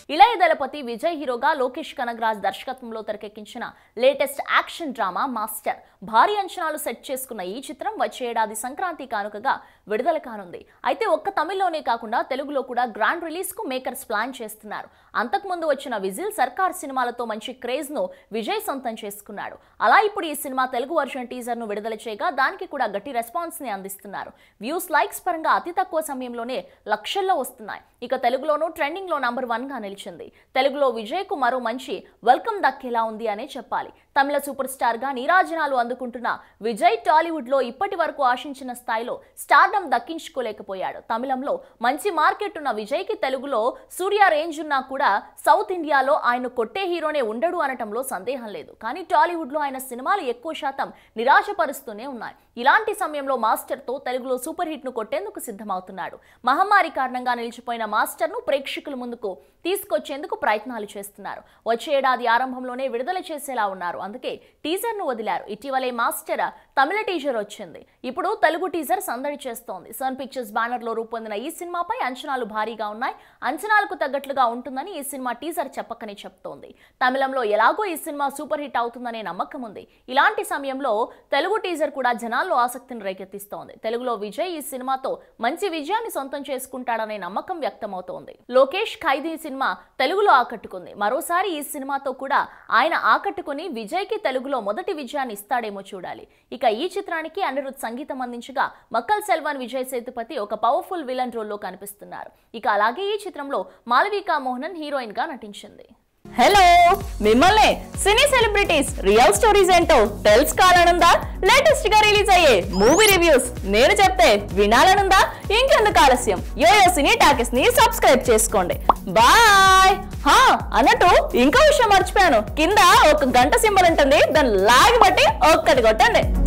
ఇళయ దళపతి విజయ్ హీరోగా లోకేష్ కనగరాజ్ దర్శకత్వంలో తెరకెక్కించిన లేటెస్ట్ యాక్షన్ డ్రామా మాస్టర్ భారీ అంచనాలు సెట్ చేసుకున్న ఈ చిత్రం వచ్చే ఏడాది సంక్రాంతి కానుకగా విడుదల కానుంది అయితే ఒక్క తమిళ్లోనే కాకుండా తెలుగులో కూడా గ్రాండ్ రిలీజ్ కు మేకర్స్ ప్లాన్ చేస్తున్నారు అంతకుముందు వచ్చిన విజిల్ సర్కార్ సినిమాలతో మంచి క్రేజ్ ను విజయ్ సొంతం చేసుకున్నాడు అలా ఇప్పుడు ఈ సినిమా తెలుగు వర్షన్ టీజర్ ను విడుదల చేయగా దానికి కూడా గట్టి రెస్పాన్స్ ని అందిస్తున్నారు వ్యూస్ లైక్స్ పరంగా అతి తక్కువ సమయంలోనే లక్షల్లో వస్తున్నాయి ఇక తెలుగులోనూ ట్రెండింగ్ లో నంబర్ వన్ గా నిలిచింది తెలుగులో విజయ్ కు మరో మంచి వెల్కమ్ దక్కేలా ఉంది అనే చెప్పాలి తమిళ సూపర్ స్టార్ గా నీరాజనాలు అందుకుంటున్న విజయ్ టాలీవుడ్ లో ఇప్పటి వరకు ఆశించిన స్థాయిలో స్టార్డమ్ దక్కించుకోలేకపోయాడు తమిళంలో మంచి మార్కెట్ ఉన్న విజయ్ కి తెలుగులో సూర్య రేంజ్ ఉన్నా కూడా సౌత్ ఇండియాలో ఆయన కొట్టే హీరోనే ఉండడు అనటంలో సందేహం లేదు కానీ టాలీవుడ్ లో ఆయన సినిమాలు ఎక్కువ శాతం నిరాశపరుస్తూనే ఉన్నాయి ఇలాంటి సమయంలో మాస్టర్ తో తెలుగులో సూపర్ హిట్ ను కొట్టేందుకు సిద్ధమవుతున్నాడు మహమ్మారి కారణంగా నిలిచిపోయిన మాస్టర్ ను ప్రేక్షకుల ముందుకు తీసుకొచ్చేందుకు ప్రయత్నాలు చేస్తున్నారు వచ్చే ఏడాది ఆరంభంలోనే విడుదల చేసేలా ఉన్నారు అందుకే టీజర్ ను వదిలారు ఇటీవలే మాస్టర్ తమిళ టీజర్ వచ్చింది ఇప్పుడు తెలుగు టీజర్ సందడి చేస్తోంది సన్ పిక్చర్స్ బ్యానర్ లో రూపొందిన ఈ సినిమాపై అంచనాలు భారీగా ఉన్నాయి అంచనాలకు తగ్గట్లుగా ఉంటుందని ఈ సినిమా టీజర్ చెప్పకనే చెప్తోంది తమిళంలో ఎలాగో ఈ సినిమా సూపర్ హిట్ అవుతుందనే నమ్మకం ఉంది ఇలాంటి సమయంలో తెలుగు టీజర్ కూడా జనాల్లో ఆసక్తిని రేకెత్తిస్తోంది తెలుగులో విజయ్ ఈ సినిమాతో మంచి విజయాన్ని సొంతం చేసుకుంటాడనే నమ్మకం వ్యక్తమవుతోంది లోకేష్ ఖైదీ సినిమా తెలుగులో ఆకట్టుకుంది మరోసారి ఈ సినిమాతో కూడా ఆయన ఆకట్టుకుని విజయ్ కి తెలుగులో మొదటి విజయాన్ని ఇస్తాడేమో చూడాలి ఇక ఈ చిత్రానికి అనిరుద్ సంగీతం అందించగా మక్కల్ సెల్వన్ విజయ్ సేతుపతి ఒక పవర్ఫుల్ విలన్ రోల్లో కనిపిస్తున్నారు ఇక అలాగే ఈ చిత్రంలో మాలవికా మోహనన్ హీరోయిన్ గా నటించింది హలో మిమ్మల్ని సినీ సెలబ్రిటీస్ రియల్ స్టోరీస్ ఏంటో తెలుసుకోవాలనుందా లేటెస్ట్ గా రిలీజ్ అయ్యే మూవీ రివ్యూస్ నేను చెప్తే వినాలనుందా ఇంకెందుకు ఆలస్యం యోయో సినీ టాకెస్ ని సబ్స్క్రైబ్ చేసుకోండి బాయ్ హా అన్నట్టు ఇంకో విషయం మర్చిపోయాను కింద ఒక గంట సింబల్ ఉంటుంది దాన్ని లాగి బట్టి ఒక్కటి కొట్టండి